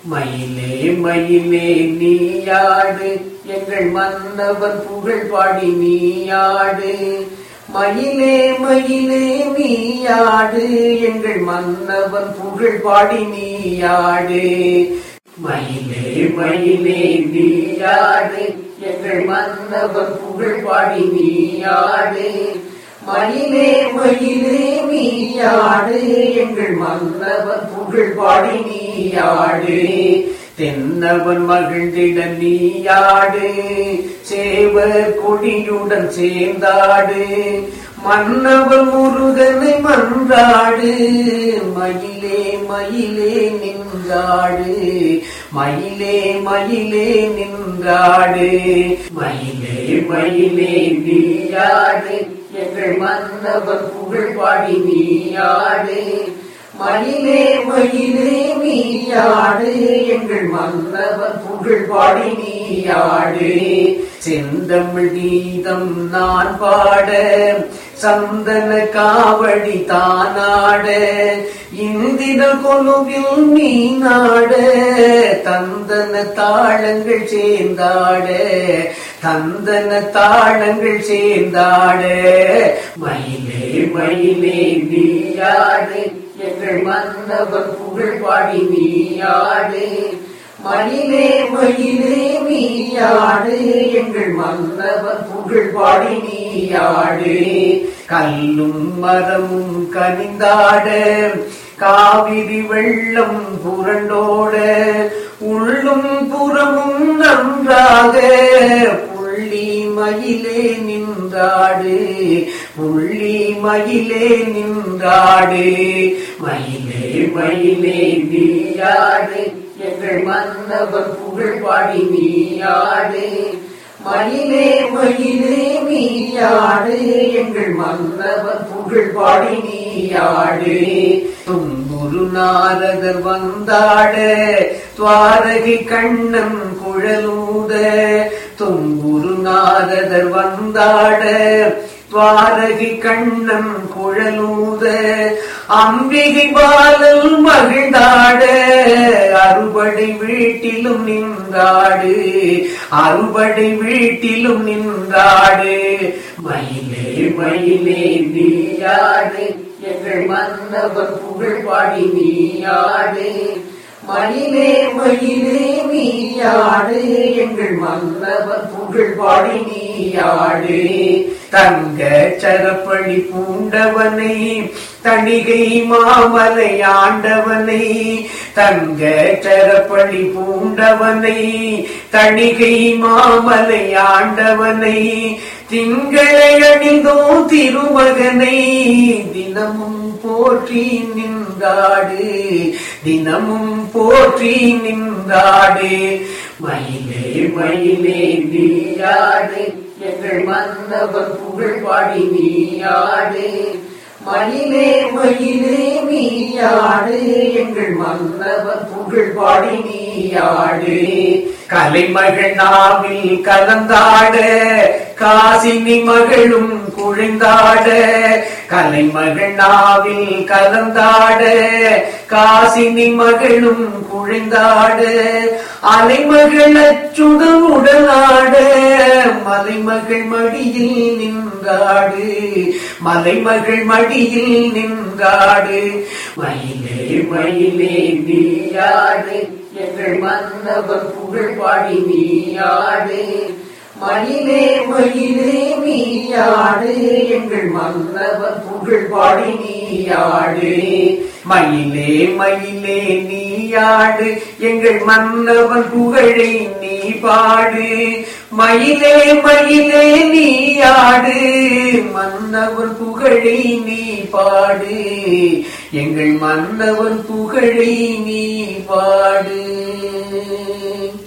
மயிலே மயிலே நீயாடு எங்கள் மன்னவன் புகழ் பாடி நீயாடு மயிலே மயிலே நீயாடு எங்கள் மன்னவன் புகழ் பாடி நீயாடு மயிலே மயிலே நீயாடு எங்கள் மன்னவன் புகழ் பாடி நீயாடு மயிலே மயிலே நீயாடு எங்கள் மன்னவன் புகழ் பாடி நீயாடு தென்னவன் மகிழ்ந்திட நீயாடு சேவர் கொடியுடன் சேர்ந்தாடு மன்னவன் முருகனை மன்றாடு மயிலே மயிலே நின்றாடு மயிலே மயிலே நின்றாடு மயிலே மயிலே நீயாடு எங்கள் மன்னவன் புகழ் பாடி நீயாடு மயிலே மயிலே நீயாடு எங்கள் மன்னவன் புகழ் பாடி நீயாடு செந்தமிழ் கீதம் நான் பாட சந்தன காவடி தானாட இந்திர கொலுவில் நீ நாட தந்தன தாளங்கள் சேர்ந்தாட தந்தன தாளங்கள் சேர்ந்தாட மயிலே மயிலே நீயாடு எங்கள் மன்னவன் புகழ் பாடி நீயாடு மயிலே மயிலே நீயாடு எங்கள் மன்னவன் புகழ் பாடி நீயாடு கல்லும் மரமும் கனிந்தாட காவிரி வெள்ளம் புரண்டோட உள்ளும் புறமும் நன்றாக புள்ளி மயிலே நின்றாடு புள்ளி மயிலே நின்றாடு மயிலே மயிலே நீயாடு எங்கள் மன்னவன் புகழ் பாடி நீயாடு மயிலே மயிலே நீயாடு எங்கள் மன்னவன் புகழ் பாடி நீயாடு தும்புரு நாரதர் வந்தாட துவாரகி கண்ணன் குழலூத தும்புரு நாரதர் வந்தாட துவாரகி கண்ணன் குழலூத அம்பிகை பாலல் மகிழ்ந்தாட அறுபடை வீட்டிலும் நின்றாடு அறுபடை வீட்டிலும் நின்றாடு மயிலே மயிலே நீயாடு எங்கள் மன்னவன் புகழ் பாடி நீயாடு மயிலே மயிலே நீயாடு எங்கள் மன்னவன் புகழ் பாடி நீயாடு தங்க சரப்பழி பூண்டவனை தணிகை மாமலை ஆண்டவனை தங்க சரப்பழி பூண்டவனை தணிகை மாமலை ஆண்டவனை திங்களை அணிந்தோ திருமகனை தினமும் போற்றி நின்றாடு தினமும் போற்றி நின்றாடு மயிலே மயிலே நீயாடு எங்கள் மன்னவன் புகழ் பாடி நீயாடு மயிலே மயிலே நீயாடு எங்கள் மன்னவன் புகழ் பாடி நீயாடு கலைமகள் நாவில் கலந்தாட காசினி மகளும் குழைந்தாட கலைமகள் நாவில் கலந்தாட காசினி மகளும் குழைந்தாட அலைமகள் அச்சுதம் உடலாட மலைமகள் மடியில் நின்றாடு மலைமகள் மடியில் நின்றாடு மயிலே மயிலே நீயாடு எங்கள் மன்னவன் புகழ் பாடி நீயாடு மயிலே மயிலே நீயாடு எங்கள் மன்னவன் புகழ் பாடி நீயாடு மயிலே மயிலே நீயாடு எங்கள் மன்னவன் புகழை நீ பாடு மயிலே மயிலே நீயாடு மன்னவன் புகழை நீ பாடு எங்கள் மன்னவன் புகழை நீ பாடு